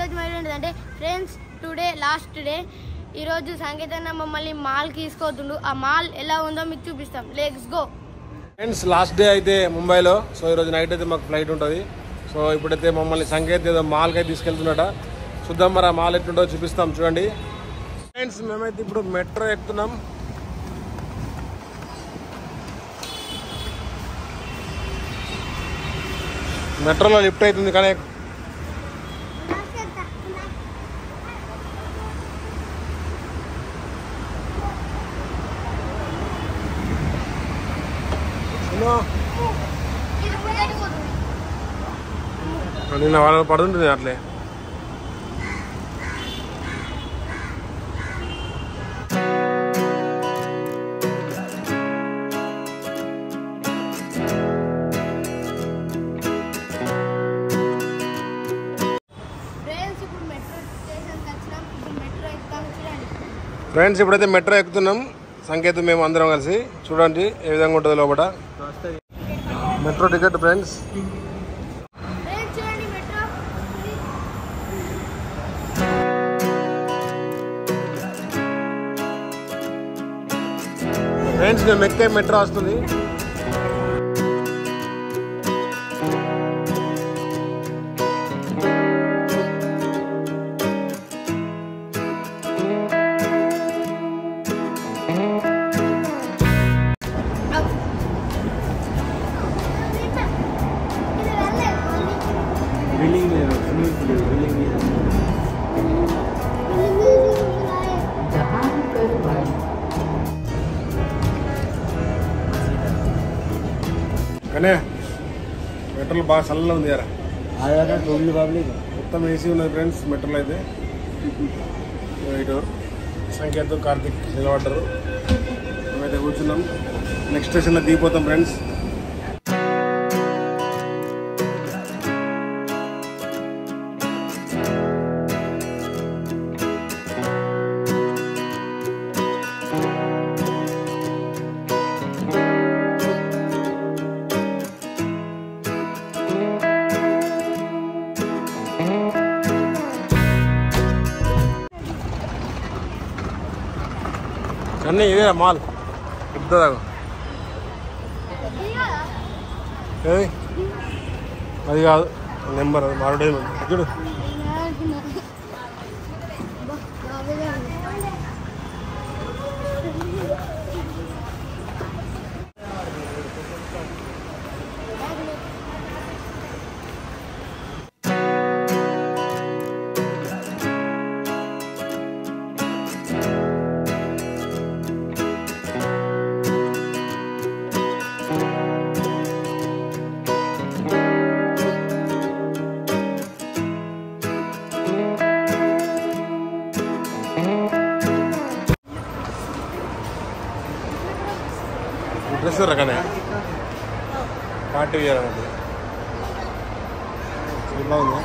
ఈరోజు మరి ఏంటంటే ఫ్రెండ్స్ టుడే లాస్ట్ డే ఈరోజు సంగీతన్న మమ్మల్ని మాల్కి తీసుకొద్దుండు ఆ మాల్ ఎలా ఉందో మీకు చూపిస్తాం let's go friends last day అయితే ముంబైలో సో ఈరోజు నైట్ అయితే మాకు ఫ్లైట్ ఉంటుంది సో ఇప్పుడైతే మమ్మల్ని సంకేత్ ఏదో మాల్కి అయితే తీసుకెళ్తున్నట చూద్దాం మరి ఆ మాల్ ఎట్లుంటో చూపిస్తాం చూడండి ఫ్రెండ్స్ మేమైతే ఇప్పుడు మెట్రో ఎక్కుతున్నాం మెట్రోలో లిఫ్ట్ అవుతుంది కానీ హలో నిన్న వాళ్ళు పడుతుంటుంది అట్లే ఫ్రెండ్స్ ఇప్పుడు మెట్రో స్టేషన్కి వచ్చినాం ఇప్పుడు మెట్రో ఎక్కుతాం చూడండి ఫ్రెండ్స్ ఇప్పుడైతే మెట్రో ఎక్కుతున్నాం సంకేతం మేము అందరం కలిసి చూడండి ఏ విధంగా ఉంటుంది లోపల మెట్రో టికెట్ ఫ్రెండ్స్ ఫ్రెండ్స్ చూడండి మెట్రో ఫ్రెండ్స్ మేము ఎక్కే మెట్రో వస్తుంది बिल्डिंग में स्विमिंग पूल बिल्डिंग में కానీ మెట్రోలో బాగా చల్లగా ఉంది యారా आया था टोली पब्लिक మొత్తం ఏసీ ఉన్నది ఫ్రెండ్స్ మెట్రోలో అయితే ఇటు సంకేత్ కార్తిక్ నిలబడ్డారు మేమైతే కూర్చున్నాం నెక్స్ట్ స్టేషన్లో దిగిపోతాం ఫ్రెండ్స్ అన్నీ ఇదే మాల్ పెద్దదాగు ఏది అది కాదు నెంబర్ అది మారుడే చూడు డ్రెస్ రకనే పార్టీ వేర్ అన్నది బాగుందా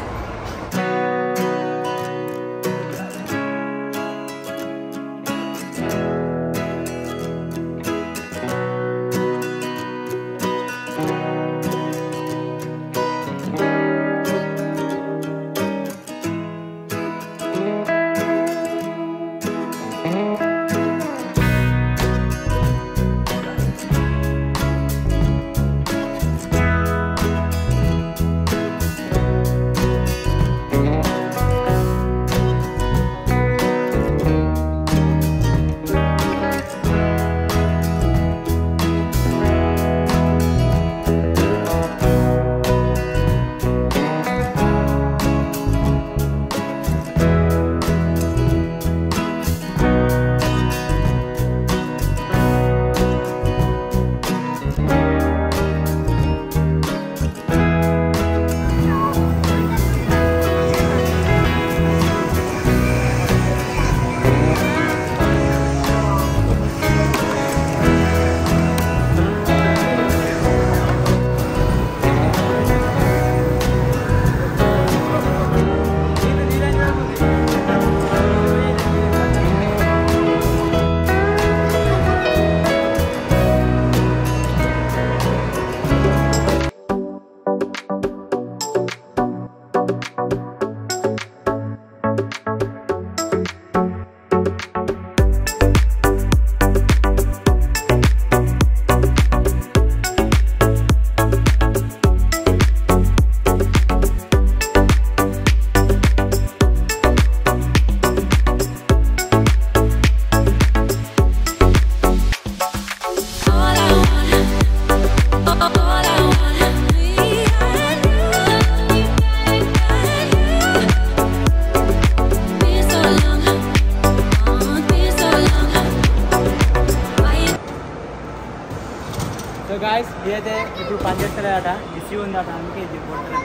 ఇదైతే ఇప్పుడు పనిచేస్తలేదట ఇష్యూ ఉందట అందుకే ఇది కొట్టలేదు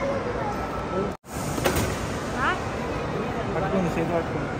పట్టుకోండి చేతి పట్టుకోండి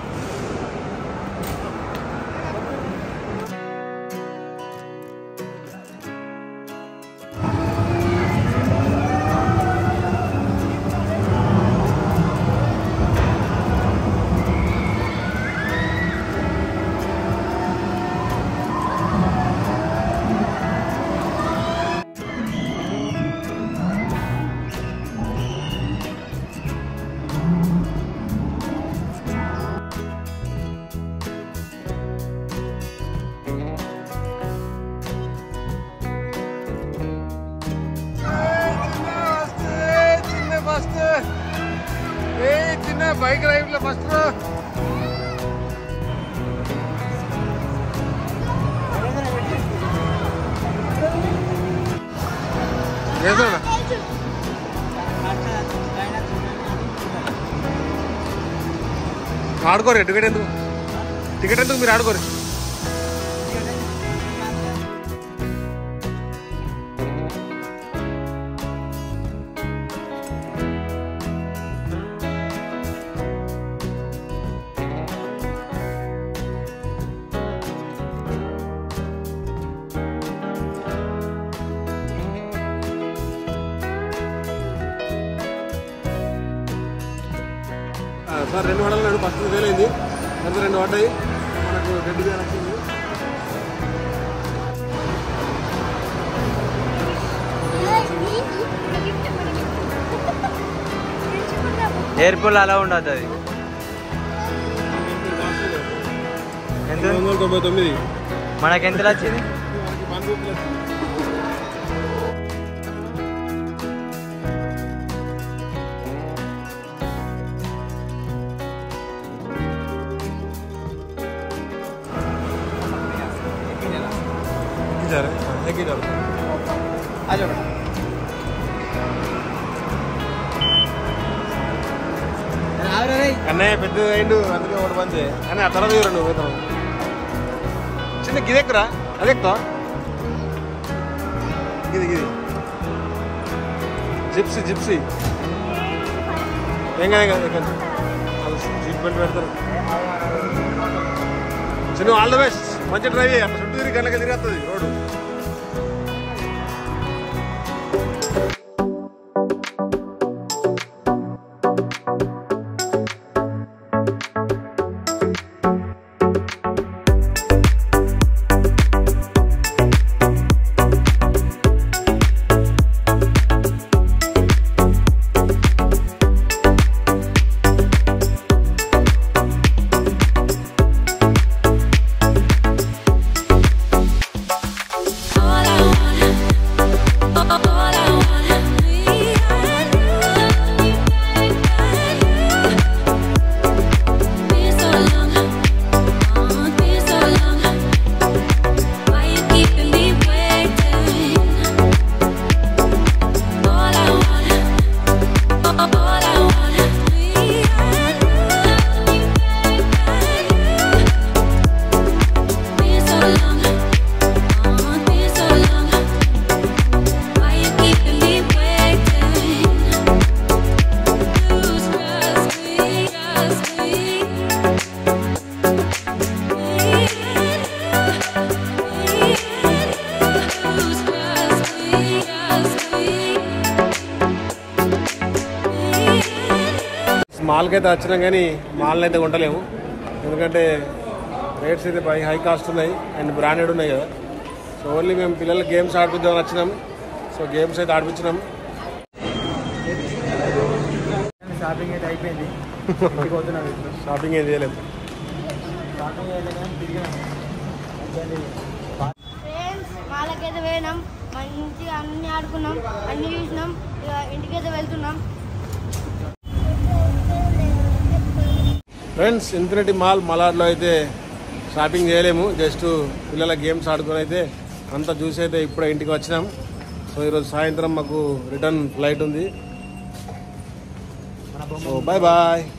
చిన్న ఫస్ట్ ఏ చిన్న బైక్ రైడ్ లో ఫస్ట్ ఆడుకోరు టికెట్ ఎందుకు టికెట్ ఎందుకు మీరు ఆడుకోరు ఆ, సార్ రెండు వందలు నేను ఫస్ట్ వేలైంది ఎంత రెండు పడ్డాయి మనకు రెడ్డి గారు వచ్చింది ఎయిర్పోర్ట్ అలా ఉండదు అది ఎంత రెండు వందల తొంభై తొమ్మిది మనకి ఎంత వచ్చింది మనకి వన్ రూపీలు వచ్చింది ఎక్కించారా ఎక్కించారు అన్నయ్య పెద్ద అయిండు అందుకే ఒకటి మంచి కానీ ఆ తర్వాత రెండు పోతాం చిన్న గిది ఎక్కురా అది ఎక్కువ గిది గిది జిప్సీ జిప్సీ ఏం కాదు ఏం కాదు ఎక్కండి. వాళ్ళు సీట్ బెల్ట్ పెడతారు చిన్న ఆల్ ద బెస్ట్ మంచి డ్రైవ్ చేయి అట్లా చుట్టూ తిరిగి గంటకి తిరిగేస్తుంది రోడ్డు మాల్కి అయితే వచ్చినాం కానీ మాల్ని అయితే కొంటలేము ఎందుకంటే రేట్స్ అయితే పై హై కాస్ట్ ఉన్నాయి అండ్ బ్రాండెడ్ ఉన్నాయి కదా సో ఓన్లీ మేము పిల్లలకి గేమ్స్ ఆడిపిద్దామని వచ్చినాం సో గేమ్స్ అయితే ఆడిపించినాం షాపింగ్ అయితే అయిపోయింది ఇంటికి పోతున్నాం ఇప్పుడు షాపింగ్ ఏం చేయలేము షాపింగ్ అయితే కానీ తిరిగినాం ఫ్రెండ్స్ మాలకైతే పోయినాం మంచిగా అన్ని ఆడుకున్నాం అన్ని చూసినాం ఇక ఇంటికైతే వెళ్తున్నాం ఫ్రెండ్స్ ఇన్ఫినిటీ మాల్ మలాడ్లో అయితే షాపింగ్ చేయలేము జస్ట్ పిల్లల గేమ్స్ ఆడుకొని అయితే అంతా చూసి అయితే ఇప్పుడే ఇంటికి వచ్చినాం సో ఈరోజు సాయంత్రం మాకు రిటర్న్ ఫ్లైట్ ఉంది మన బొమ్మ సో బాయ్ బాయ్